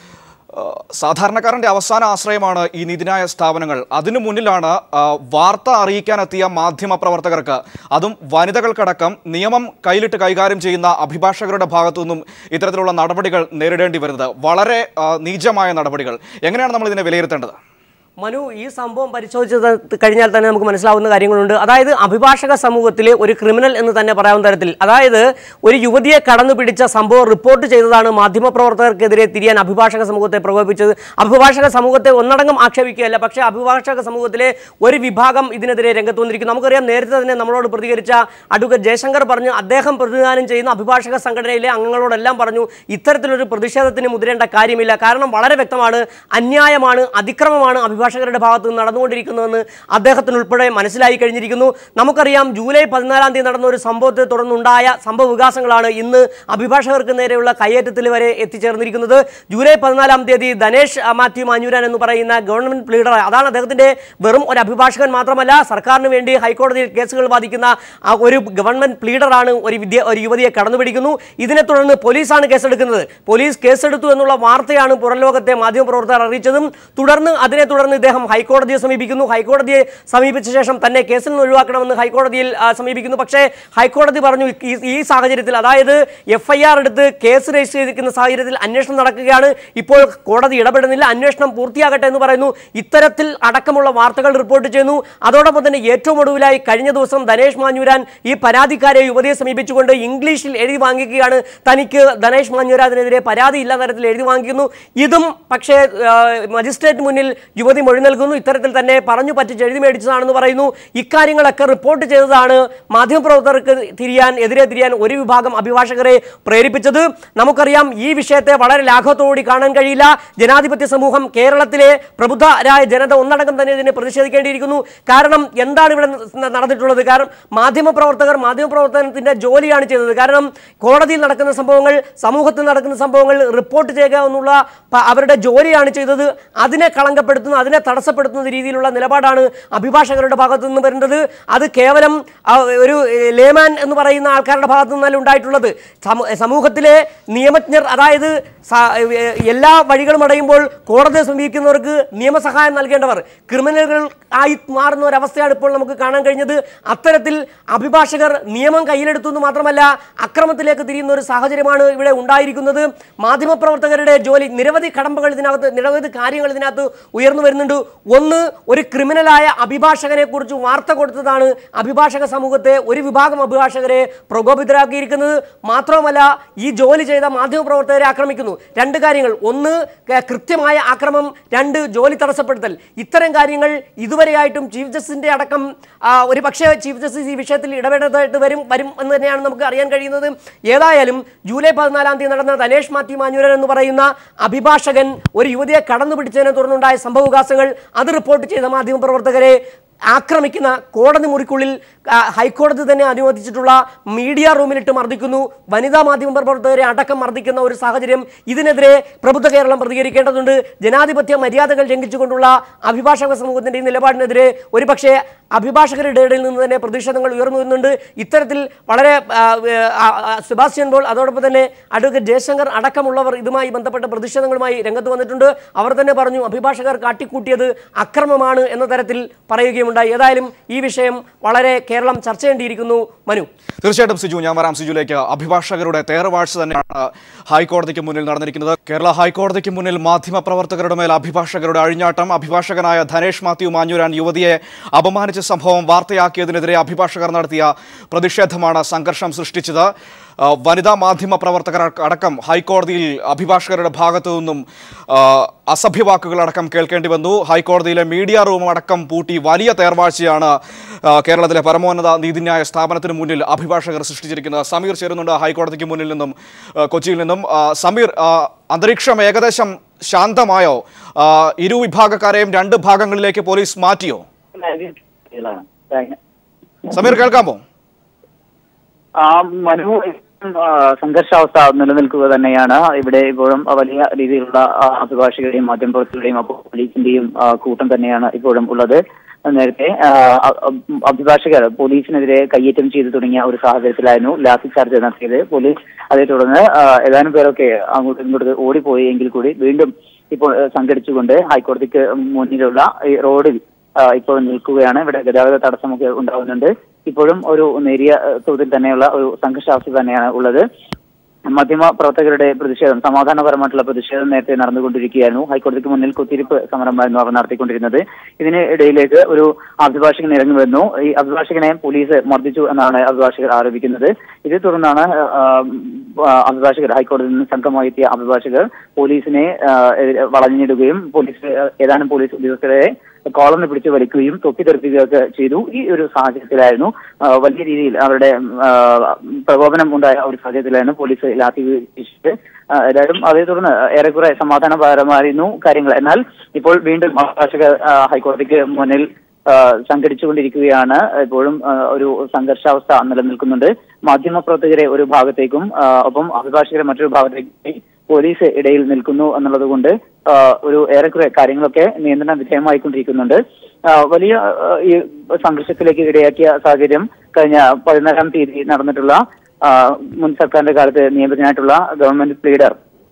ആ, സാധാരണക്കാരന്റെ അവസാന ആശ്രയമാണ് ഈ നീതിന്യായ സ്ഥാപനങ്ങൾ അതിനു മുന്നിലാണ് ആ, വാർത്ത അറിയിക്കാനെത്തിയ മാധ്യമ പ്രവർത്തകർക്ക് അതും വനിതകൾക്കടക്കം നിയമം കയ്യിലിട്ട് കൈകാര്യം ചെയ്യുന്ന അഭിഭാഷകരുടെ ഭാഗത്തു നിന്നും ഇത്തരത്തിലുള്ള നടപടികൾ നേരിടേണ്ടി വരുന്നത് വളരെ ആ, നീചമായ നടപടികൾ എങ്ങനെയാണ് നമ്മൾ ഇതിനെ വിലയിരുത്തേണ്ടത് മനു ഈ സംഭവം പരിശോധിച്ചത് കഴിഞ്ഞാൽ തന്നെ നമുക്ക് മനസ്സിലാവുന്ന കാര്യങ്ങളുണ്ട് അതായത് അഭിഭാഷക സമൂഹത്തിലെ ഒരു ക്രിമിനൽ എന്ന് തന്നെ പറയാവുന്ന തരത്തിൽ അതായത് ഒരു യുവതിയെ കടന്നു പിടിച്ച സംഭവം റിപ്പോർട്ട് ചെയ്തതാണ് മാധ്യമപ്രവർത്തകർക്കെതിരെ തിരിയാൻ അഭിഭാഷക സമൂഹത്തെ പ്രകോപിപ്പിച്ചത് അഭിഭാഷക സമൂഹത്തെ ഒന്നടങ്കം ആക്ഷേപിക്കുകയല്ല പക്ഷേ അഭിഭാഷക സമൂഹത്തിലെ ഒരു വിഭാഗം ഇതിനെതിരെ രംഗത്ത് വന്നിരിക്കുന്നു നമുക്കറിയാം നേരത്തെ തന്നെ നമ്മളോട് പ്രതികരിച്ച അഡ്വക്കേറ്റ് ജയശങ്കർ പറഞ്ഞു അദ്ദേഹം പ്രതിദാനം ചെയ്യുന്ന അഭിഭാഷക സംഘടനയിലെ അംഗങ്ങളോടെല്ലാം പറഞ്ഞു ഇത്തരത്തിലൊരു പ്രതിഷേധത്തിന് മുതിരേണ്ട കാര്യമില്ല കാരണം വളരെ വ്യക്തമാണ് അന്യായമാണ് അതിക്രമമാണ് അഭിഭാഷക അഭിഭാഷകരുടെ ഭാഗത്ത് നിന്ന് നടന്നുകൊണ്ടിരിക്കുന്നതെന്ന് അദ്ദേഹത്തിന് ഉൾപ്പെടെ മനസ്സിലായി കഴിഞ്ഞിരിക്കുന്നു നമുക്കറിയാം ജൂലൈ പതിനാലാം തീയതി നടന്ന ഒരു സംഭവത്തെ തുടർന്നുണ്ടായ സംഭവ വികാസങ്ങളാണ് ഇന്ന് അഭിഭാഷകർക്ക് നേരെയുള്ള കയ്യേറ്റത്തിൽ വരെ എത്തിച്ചേർന്നിരിക്കുന്നത് ജൂലൈ പതിനാലാം തീയതി ധനേഷ് ആ, മാത്യു മാഞ്ഞൂരാൻ എന്ന് പറയുന്ന ഗവൺമെന്റ് ലീഡർ അതാണ് അദ്ദേഹത്തിന്റെ വെറും ഒരു അഭിഭാഷകൻ മാത്രമല്ല സർക്കാരിന് വേണ്ടി ഹൈക്കോടതിയിൽ കേസുകൾ വാദിക്കുന്ന ആ ഒരു ഗവൺമെന്റ് പ്ലീഡറാണ് ഒരു വിദ്യ ഒരു യുവതിയെ കടന്നുപിടിക്കുന്നു ഇതിനെ തുടർന്ന് പോലീസാണ് കേസെടുക്കുന്നത് പോലീസ് കേസെടുത്തു എന്നുള്ള വാർത്തയാണ് പുറം ലോകത്തെ മാധ്യമപ്രവർത്തകർ അറിയിച്ചതും തുടർന്ന് അതിനെ തുടർന്ന് ഇദ്ദേഹം ഹൈക്കോടതിയെ സമീപിക്കുന്നു ഹൈക്കോടതിയെ സമീപിച്ച ശേഷം തന്നെ കേസിൽ നിന്ന് ഒഴിവാക്കണമെന്ന് ഹൈക്കോടതിയിൽ ആ, സമീപിക്കുന്നു പക്ഷേ ഹൈക്കോടതി പറഞ്ഞു ഈ- ഈ സാഹചര്യത്തിൽ അതായത് എഫ് ഐ ആർ എടുത്ത് കേസ് രജിസ്റ്റർ ചെയ്തിരിക്കുന്ന സാഹചര്യത്തിൽ അന്വേഷണം നടക്കുകയാണ് ഇപ്പോൾ കോടതി ഇടപെടുന്നില്ല അന്വേഷണം പൂർത്തിയാകട്ടെ എന്ന് പറയുന്നു ഇത്തരത്തിൽ അടക്കമുള്ള വാർത്തകൾ റിപ്പോർട്ട് ചെയ്യുന്നു അതോടൊപ്പം തന്നെ ഏറ്റവും ഒടുവിലായി കഴിഞ്ഞ ദിവസം ധനേഷ് മാഞ്ഞൂരാൻ ഈ പരാതിക്കാരെ യുവതിയെ സമീപിച്ചുകൊണ്ട് ഇംഗ്ലീഷിൽ എഴുതി വാങ്ങിക്കുകയാണ് തനിക്ക് ധനേഷ് മാഞ്ഞൂരാതിനെതിരെ പരാതി ഇല്ലാ തരത്തിൽ എഴുതി വാങ്ങിക്കുന്നു ഇതും പക്ഷേ ആ, മജിസ്ട്രേറ്റ് മുന്നിൽ യുവതി മൊഴി നൽകുന്നു ഇത്തരത്തിൽ തന്നെ പറഞ്ഞു പറ്റിച്ച് എഴുതി മേടിച്ചതാണെന്ന് പറയുന്നു ഇക്കാര്യങ്ങളൊക്കെ റിപ്പോർട്ട് ചെയ്തതാണ് മാധ്യമപ്രവർത്തകർക്ക് തിരിയാൻ എതിരെ തിരിയാൻ ഒരു വിഭാഗം അഭിഭാഷകരെ പ്രേരിപ്പിച്ചത് നമുക്കറിയാം ഈ വിഷയത്തെ വളരെ ലാഘവത്തോടുകൂടി കാണാൻ കഴിയില്ല ജനാധിപത്യ സമൂഹം കേരളത്തിലെ പ്രബുദ്ധരായ ജനത ഒന്നടങ്കം തന്നെ ഇതിനെ പ്രതിഷേധിക്കേണ്ടിയിരിക്കുന്നു കാരണം എന്താണ് ഇവിടെ ന- നടന്നിട്ടുള്ളത് കാരണം മാധ്യമപ്രവർത്തകർ മാധ്യമപ്രവർത്തനത്തിന്റെ ജോലിയാണ് ചെയ്തത് കാരണം കോടതിയിൽ നടക്കുന്ന സംഭവങ്ങൾ സമൂഹത്തിൽ നടക്കുന്ന സംഭവങ്ങൾ റിപ്പോർട്ട് ചെയ്യുക എന്നുള്ള പ- അവരുടെ ജോലിയാണ് ചെയ്തത് അതിനെ കളങ്കപ്പെടുത്തുന്ന അതിനെ തടസ്സപ്പെടുത്തുന്ന രീതിയിലുള്ള നിലപാടാണ് അഭിഭാഷകരുടെ ഭാഗത്തു നിന്ന് വരുന്നത് അത് കേവലം ആ, ഒരു ഏഹ്, ലേമാൻ എന്ന് പറയുന്ന ആൾക്കാരുടെ ഭാഗത്തു നിന്നല്ല ഉണ്ടായിട്ടുള്ളത് സമൂ- സമൂഹത്തിലെ നിയമജ്ഞർ അതായത് സ- ഏഹ്, എല്ലാ വഴികളും അടയുമ്പോൾ കോടതിയെ സമീപിക്കുന്നവർക്ക് നിയമസഹായം നൽകേണ്ടവർ ക്രിമിനലുകൾ ആയി മാറുന്ന ഒരവസ്ഥയാണ് ഇപ്പോൾ നമുക്ക് കാണാൻ കഴിഞ്ഞത് അത്തരത്തിൽ അഭിഭാഷകർ നിയമം കയ്യിലെടുത്തു എന്ന് മാത്രമല്ല അക്രമത്തിലേക്ക് തിരിയുന്ന ഒരു സാഹചര്യമാണ് ഇവിടെ ഉണ്ടായിരിക്കുന്നത് മാധ്യമപ്രവർത്തകരുടെ ജോലി നിരവധി കടമ്പകൾ ഇതിനകത്ത് നിരവധി കാര്യങ്ങൾ ഇതിനകത്ത് ഉയർന്നു വരുന്നുണ്ട് ഒന്ന് ഒരു ക്രിമിനലായ അഭിഭാഷകനെ കുറിച്ച് വാർത്ത കൊടുത്തതാണ് അഭിഭാഷക സമൂഹത്തെ ഒരു വിഭാഗം അഭിഭാഷകരെ പ്രകോപിതരാക്കിയിരിക്കുന്നത് മാത്രവുമല്ല ഈ ജോലി ചെയ്ത മാധ്യമപ്രവർത്തകരെ ആക്രമിക്കുന്നു രണ്ട് കാര്യങ്ങൾ ഒന്ന് ക- കൃത്യമായ ആക്രമം രണ്ട് ജോലി തടസ്സപ്പെടുത്തൽ ഇത്തരം കാര്യങ്ങൾ ഇതുവരെയായിട്ടും ചീഫ് ജസ്റ്റിസിന്റെ അടക്കം ആ, ഒരു പക്ഷേ ചീഫ് ജസ്റ്റിസ് ഈ വിഷയത്തിൽ ഇടപെടേണ്ടതായിട്ട് വരും വരും എന്ന് തന്നെയാണ് നമുക്ക് അറിയാൻ കഴിയുന്നത് ഏതായാലും ജൂലൈ പതിനാലാം തീയതി നടന്ന ധനേഷ് മാത്യു മാഞ്ഞൂരൻ എന്ന് പറയുന്ന അഭിഭാഷകൻ ഒരു യുവതിയെ കടന്നുപിടിച്ചതിനെ തുടർന്നുണ്ടായ സംഭവവികാസങ്ങൾ അത് റിപ്പോർട്ട് ചെയ്ത മാധ്യമപ്രവർത്തകരെ ആക്രമിക്കുന്ന കോടതി മുറിക്കുള്ളിൽ ആ, ഹൈക്കോടതി തന്നെ അനുവദിച്ചിട്ടുള്ള മീഡിയ റൂമിലിട്ട് മർദ്ദിക്കുന്നു വനിതാ മാധ്യമ പ്രവർത്തകരെ അടക്കം മർദ്ദിക്കുന്ന ഒരു സാഹചര്യം ഇതിനെതിരെ പ്രബുദ്ധ കേരളം പ്രതികരിക്കേണ്ടതുണ്ട് ജനാധിപത്യ മര്യാദകൾ ലംഘിച്ചുകൊണ്ടുള്ള അഭിഭാഷക സമൂഹത്തിന്റെ ഈ നിലപാടിനെതിരെ ഒരുപക്ഷെ അഭിഭാഷകരുടെ ഇടയിൽ നിന്ന് തന്നെ പ്രതിഷേധങ്ങൾ ഉയർന്നു വരുന്നുണ്ട് ഇത്തരത്തിൽ വളരെ ആ, ആ, ആ, സെബാസ്റ്റ്യൻ ബോൾ അതോടൊപ്പം തന്നെ അഡ്വക്കേറ്റ് ജയശങ്കർ അടക്കമുള്ളവർ ഇതുമായി ബന്ധപ്പെട്ട പ്രതിഷേധങ്ങളുമായി രംഗത്ത് വന്നിട്ടുണ്ട് അവർ തന്നെ പറഞ്ഞു അഭിഭാഷകർ കാട്ടിക്കൂട്ടിയത് അക്രമമാണ് എന്ന തരത്തിൽ പറയുകയുമുണ്ടായി ഏതായാലും ഈ വിഷയം വളരെ കേരളം ചർച്ച ചെയ്യേണ്ടിയിരിക്കുന്നു മനു തീർച്ചയായിട്ടും സിജു ഞാൻ വരാം സിജുലേക്ക് അഭിഭാഷകരുടെ തേർവാഴ്ച തന്നെയാണ് ഹൈക്കോടതിക്ക് മുന്നിൽ നടന്നിരിക്കുന്നത് കേരള ഹൈക്കോടതിക്ക് മുന്നിൽ മാധ്യമപ്രവർത്തകരുടെ മേൽ അഭിഭാഷകരുടെ അഴിഞ്ഞാട്ടം അഭിഭാഷകനായ ധനേഷ് മാത്യു മാഞ്ഞൂരാൻ യുവതിയെ അപമാനിച്ച സംഭവം വാർത്തയാക്കിയതിനെതിരെ അഭിഭാഷകർ നടത്തിയ പ്രതിഷേധമാണ് സംഘർഷം സൃഷ്ടിച്ചത് ആ, വനിതാ മാധ്യമ പ്രവർത്തകർ അടക്കം ഹൈക്കോടതിയിൽ അഭിഭാഷകരുടെ ഭാഗത്തു നിന്നും ആ, അസഭ്യവാക്കുകൾ അടക്കം കേൾക്കേണ്ടി വന്നു ഹൈക്കോടതിയിലെ മീഡിയ റൂം അടക്കം പൂട്ടി വലിയ തേർവാഴ്ചയാണ് ആ, കേരളത്തിലെ പരമോന്നത നീതിന്യായ സ്ഥാപനത്തിന് മുന്നിൽ അഭിഭാഷകർ സൃഷ്ടിച്ചിരിക്കുന്നത് സമീർ ചേരുന്നുണ്ട് ഹൈക്കോടതിക്ക് മുന്നിൽ നിന്നും ആ, കൊച്ചിയിൽ നിന്നും ആ, സമീർ ആ, അന്തരീക്ഷം ഏകദേശം ശാന്തമായോ ആ, ഇരു വിഭാഗക്കാരെയും രണ്ട് ഭാഗങ്ങളിലേക്ക് പോലീസ് മാറ്റിയോ സമീർ കേൾക്കാമോ ആ മനു ആ, സംഘർഷാവസ്ഥ നിലനിൽക്കുക തന്നെയാണ് ഇവിടെ ഇപ്പോഴും വലിയ രീതിയിലുള്ള ആ, അഭിഭാഷകരുടെയും മാധ്യമപ്രവർത്തകരുടെയും അപ്പോൾ പോലീസിന്റെയും ആ, കൂട്ടം തന്നെയാണ് ഇപ്പോഴും ഉള്ളത് നേരത്തെ ആ, അ- അ- അഭിഭാഷകർ പോലീസിനെതിരെ കയ്യേറ്റം ചെയ്തു തുടങ്ങിയ ഒരു സാഹചര്യത്തിലായിരുന്നു ലാത്തി ചാർജ് നടത്തിയത് പോലീസ് അതേ തുടർന്ന് ആ, ഏതാനും പേരൊക്കെ അങ്ങോട്ടും ഇങ്ങോട്ട് ഓടിപ്പോയി എങ്കിൽ കൂടി വീണ്ടും ഇപ്പോൾ ആ, സംഘടിച്ചുകൊണ്ട് ഹൈക്കോടതിക്ക് മുന്നിലുള്ള ഈ റോഡിൽ ആ, ഇപ്പോൾ നിൽക്കുകയാണ് ഇവിടെ ഗതാഗത തടസ്സമൊക്കെ ഉണ്ടാകുന്നുണ്ട് ഇപ്പോഴും ഒരു നേരിയ ആ, തോതിൽ തന്നെയുള്ള ഒരു സംഘർഷാവസ്ഥ തന്നെയാണ് ഉള്ളത് മാധ്യമ പ്രവർത്തകരുടെ പ്രതിഷേധം സമാധാനപരമായിട്ടുള്ള പ്രതിഷേധം നേരത്തെ നടന്നുകൊണ്ടിരിക്കുകയായിരുന്നു ഹൈക്കോടതിക്ക് മുന്നിൽ കുത്തിരിപ്പ് സമരമായിരുന്നു അവർ നടത്തിക്കൊണ്ടിരുന്നത് ഇതിന് ഇടയിലേക്ക് ഒരു അഭിഭാഷകൻ ഇറങ്ങി വന്നു ഈ അഭിഭാഷകനെ പോലീസ് മർദ്ദിച്ചു എന്നാണ് അഭിഭാഷകർ ആരോപിക്കുന്നത് ഇതേ തുടർന്നാണ് ആ, ആ, അഭിഭാഷകർ ഹൈക്കോടതിയിൽ നിന്ന് സംഘമായി എത്തിയ അഭിഭാഷകർ പോലീസിനെ ആ, എതിരെ വളഞ്ഞിടുകയും പോലീസ് ഏതാനും പോലീസ് ഉദ്യോഗസ്ഥരെ കോളറിന് പിടിച്ച് വലിക്കുകയും തൊപ്പി തെറിപ്പിക്കുകയൊക്കെ ചെയ്തു ഈ ഒരു സാഹചര്യത്തിലായിരുന്നു ആ, വലിയ രീതിയിൽ അവരുടെ ആ, പ്രകോപനം ഉണ്ടായ ഒരു സാഹചര്യത്തിലായിരുന്നു പോലീസ് ലാത്തി വീശിയത് ആ, ഏതായാലും അതേ തുടർന്ന് ഏറെക്കുറെ സമാധാനപരമായിരുന്നു കാര്യങ്ങൾ എന്നാൽ ഇപ്പോൾ വീണ്ടും അഭിഭാഷകർ ആ, ഹൈക്കോടതിക്ക് മുന്നിൽ ആ, സംഘടിച്ചുകൊണ്ടിരിക്കുകയാണ് ഇപ്പോഴും ആ, ഒരു സംഘർഷാവസ്ഥ നിലനിൽക്കുന്നുണ്ട് മാധ്യമപ്രവർത്തകരെ ഒരു ഭാഗത്തേക്കും ആ, ഒപ്പം അഭിഭാഷകരെ മറ്റൊരു ഭാഗത്തേക്കും പോലീസ് ഇടയിൽ നിൽക്കുന്നു എന്നുള്ളത് കൊണ്ട് ആ, ഒരു ഏറെക്കുറെ കാര്യങ്ങളൊക്കെ നിയന്ത്രണ വിധേയമായിക്കൊണ്ടിരിക്കുന്നുണ്ട് ആ, വലിയ ആ, ഈ സംഘർഷത്തിലേക്ക് ഇടയാക്കിയ സാഹചര്യം കഴിഞ്ഞ പതിനാലാം തീയതി നടന്നിട്ടുള്ള ആ, മുൻ സർക്കാരിന്റെ കാലത്ത് നിയമിതനായിട്ടുള്ള ഗവൺമെന്റ് ലീഡർ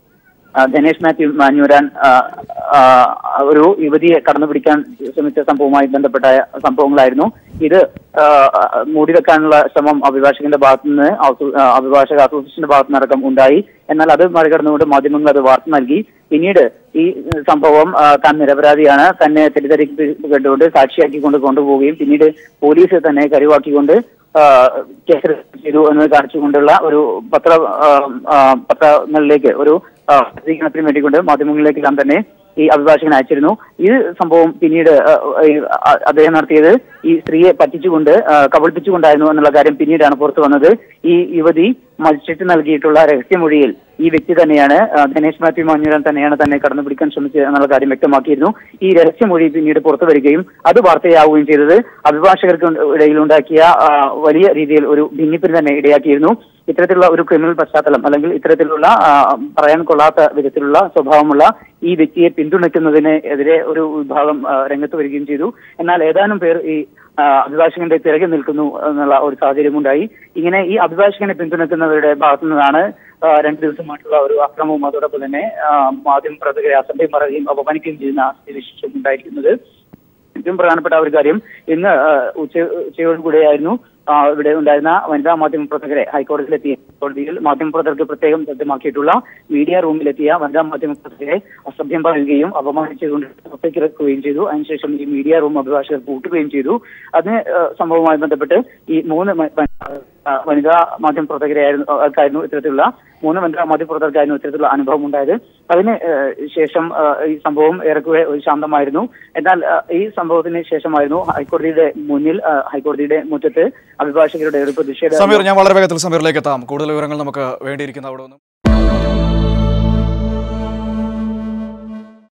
ആ, ധനേഷ് മാത്യു മാഞ്ഞൂരാൻ ആ, ആ, ഒരു യുവതിയെ കടന്നുപിടിക്കാൻ ശ്രമിച്ച സംഭവവുമായി ബന്ധപ്പെട്ട സംഭവങ്ങളായിരുന്നു ഇത് ആ, മൂടി വെക്കാനുള്ള ശ്രമം അഭിഭാഷകന്റെ ഭാഗത്തു നിന്ന് ഔസ- ആ, അഭിഭാഷക അസോസിയേഷന്റെ ഭാഗത്തു നിന്നടക്കം ഉണ്ടായി എന്നാൽ അത് മറികടന്നുകൊണ്ട് മാധ്യമങ്ങൾ അത് വാർത്ത നൽകി പിന്നീട് ഈ സംഭവം ആ, താൻ നിരപരാധിയാണ് തന്നെ തെറ്റിദ്ധരിക്കപ്പെട്ടുകൊണ്ട് സാക്ഷിയാക്കിക്കൊണ്ട് കൊണ്ടുപോവുകയും പിന്നീട് പോലീസ് തന്നെ കരുവാക്കിക്കൊണ്ട് ആ, കേസ് രജിസ്റ്റർ ചെയ്തു എന്ന് കാണിച്ചുകൊണ്ടുള്ള ഒരു പത്ര ആ, ആ, പത്രങ്ങളിലേക്ക് ഒരു ആ, പ്രസിദ്ധീകരണത്തിന് വേണ്ടിക്കൊണ്ട് മാധ്യമങ്ങളിലേക്കെല്ലാം തന്നെ ഈ അഭിഭാഷകൻ അയച്ചിരുന്നു ഈ സംഭവം പിന്നീട് ആ, ഈ, ആ, അദ്ദേഹം നടത്തിയത് ഈ സ്ത്രീയെ പറ്റിച്ചുകൊണ്ട് ആ, കബളിപ്പിച്ചുകൊണ്ടായിരുന്നു എന്നുള്ള കാര്യം പിന്നീടാണ് പുറത്തു വന്നത് ഈ യുവതി മജിസ്ട്രേറ്റ് നൽകിയിട്ടുള്ള രഹസ്യമൊഴിയിൽ ഈ വ്യക്തി തന്നെയാണ് ആ, ധനേഷ് മാത്യു മാഞ്ഞുരാൻ തന്നെയാണ് തന്നെ കടന്നുപിടിക്കാൻ ശ്രമിച്ചത് എന്നുള്ള കാര്യം വ്യക്തമാക്കിയിരുന്നു ഈ രഹസ്യമൊഴി പിന്നീട് പുറത്തു വരികയും അത് വാർത്തയാവുകയും ചെയ്തത് അഭിഭാഷകർക്ക് ഇടയിൽ ഉണ്ടാക്കിയ ആ, വലിയ രീതിയിൽ ഒരു ഭിന്നിപ്പിന് തന്നെ ഇടയാക്കിയിരുന്നു ഇത്തരത്തിലുള്ള ഒരു ക്രിമിനൽ പശ്ചാത്തലം അല്ലെങ്കിൽ ഇത്തരത്തിലുള്ള ആ, പറയാൻ കൊള്ളാത്ത വിധത്തിലുള്ള സ്വഭാവമുള്ള ഈ വ്യക്തിയെ പിന്തുണയ്ക്കുന്നതിന് എതിരെ ഒരു വിഭാഗം ആ, രംഗത്ത് വരികയും ചെയ്തു എന്നാൽ ഏതാനും പേർ ഈ ആ, അഭിഭാഷകന്റെ പിറകെ നിൽക്കുന്നു എന്നുള്ള ഒരു സാഹചര്യമുണ്ടായി ഇങ്ങനെ ഈ അഭിഭാഷകനെ പിന്തുണയ്ക്കുന്നവരുടെ ഭാഗത്തു നിന്നാണ് ആ, രണ്ട് ദിവസമായിട്ടുള്ള ഒരു അക്രമവും അതോടൊപ്പം തന്നെ ആ, മാധ്യമ പ്രവർത്തകരെ അസഭ്യം പറയുകയും അപമാനിക്കുകയും ചെയ്യുന്ന സ്ഥിതിവിശേഷം ഉണ്ടായിരിക്കുന്നത് ഏറ്റവും പ്രധാനപ്പെട്ട ഒരു കാര്യം ഇന്ന് ആ, ഉച്ച ഉച്ചയോടുകൂടെയായിരുന്നു ആ, ഇവിടെ ഉണ്ടായിരുന്ന വനിതാ മാധ്യമ പ്രവർത്തകരെ ഹൈക്കോടതിയിലെത്തിയ കോടതിയിൽ മാധ്യമ പ്രവർത്തകർക്ക് പ്രത്യേകം സജ്ജമാക്കിയിട്ടുള്ള മീഡിയ റൂമിലെത്തിയ വനിതാ മാധ്യമ പ്രവർത്തകരെ അസഭ്യം പറയുകയും അപമാനിച്ചുകൊണ്ട് പുറത്തേക്ക് ഇറക്കുകയും ചെയ്തു അതിനുശേഷം ഈ മീഡിയ റൂം അഭിഭാഷകർ പൂട്ടുകയും ചെയ്തു അതിന് ആ, സംഭവവുമായി ബന്ധപ്പെട്ട് ഈ മൂന്ന് മ- മ- ആ, വനിതാ മാധ്യമ പ്രവർത്തകരെയായിരുന്നു ആൾക്കായിരുന്നു ഇത്തരത്തിലുള്ള മൂന്ന് വനിതാ മാധ്യമ പ്രവർത്തകർക്കായിരുന്നു ഇത്തരത്തിലുള്ള അനുഭവം ഉണ്ടായത് അതിന് ആ, ശേഷം ആ, ഈ സംഭവം ഏറെക്കുറെ ഒരു ശാന്തമായിരുന്നു എന്നാൽ ആ, ഈ സംഭവത്തിന് ശേഷമായിരുന്നു ഹൈക്കോടതിയുടെ മുന്നിൽ ആ, ഹൈക്കോടതിയുടെ മുറ്റത്ത് അഭിഭാഷകരുടെ ഒരു പ്രതിഷേധ സമീർ ഞാൻ വളരെ വേഗത്തിൽ സമീറിലേക്ക് എത്താം കൂടുതൽ വിവരങ്ങൾ നമുക്ക് വേണ്ടിയിരിക്കുന്ന അവിടെ നിന്ന്